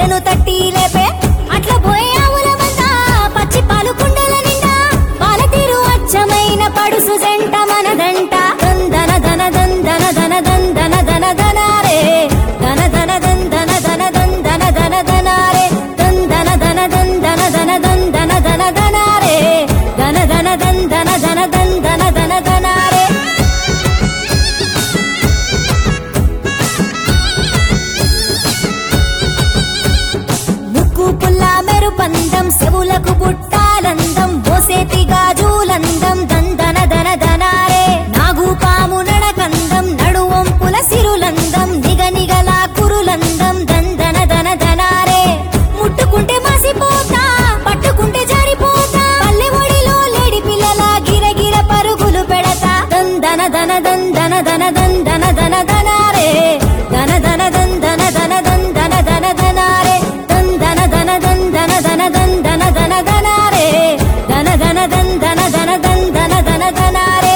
గుండెలను తట్టి లేపే అట్ల పోయే ఆవుల మంద పచ్చి పాలు కుండల నిండా పాల తీరు అచ్చమైన పడుసు జంట మనదంట దందన దన దందన దన దందన దన దనారే దన దన దందన దన దందన దన దనారే దందన దన దందన దన దందన దన దనారే దన దన దందన దన దందన దన దనారే ముక్కు పుల్ల మెరుపందం చెవులకు బుట్టాలందం బోసేతి గాజులందం దందన దన దనారే నాగు పాము నడకందం నడువంపుల సిరులందం నిగ నిగల కురులందం దందన దన దనారే ముట్టుకుంటే మాసిపోతా పట్టుకుంటే జారిపోతా పల్లె ఒడిలో లేడి పిల్లల గిరగిర పరుగులు పెడతా దందన దన దందన దన దందన దన దనారే దన దన దందన దన దందన దన దనారే దందన దన దందన దన దందన దన దనారే దన దన దందన దన దందన దన దనారే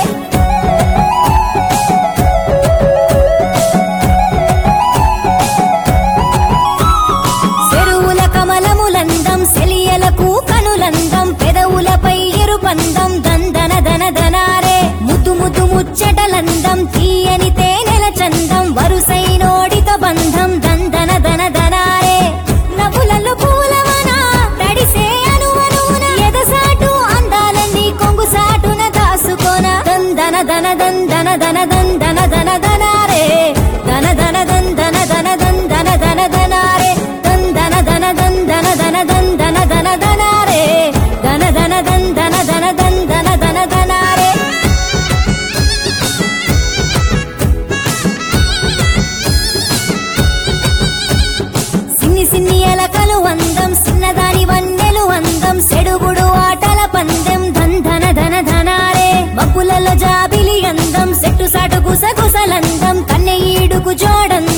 చెరువుల కమలములందం సెలియలకు కనులందం పెదవులపై ఎరుపందం దందన దన దనారే ముద్దు ముద్దు ముచ్చటలందం తీయని తేనెల చందం వరుసైనోడిత బంధం దందన దన దనారే నవ్వులలో పూలవన తడిసే అనువనున ఎదసాటు అందాలన్నీ కొంగు సాటున దాసుకోన దందన దన దందన దన దందన దన దనారే దన దన దందన దన దందన దన దనారే దందన దన దందన దన దందన దన దనారే దన దన దందన దన దందన దన దనారే సిన్ని సిన్ని ఎలకలు అందం చిన్నదాని వన్నెలు అందం సెడుగుడు ఆటల పందెం దంధన ధన ధనారే మబ్బులలో జాబిలి అందం సెట్టు సాటు గుసగుసలందం కన్నె ఈడుకు జోడందం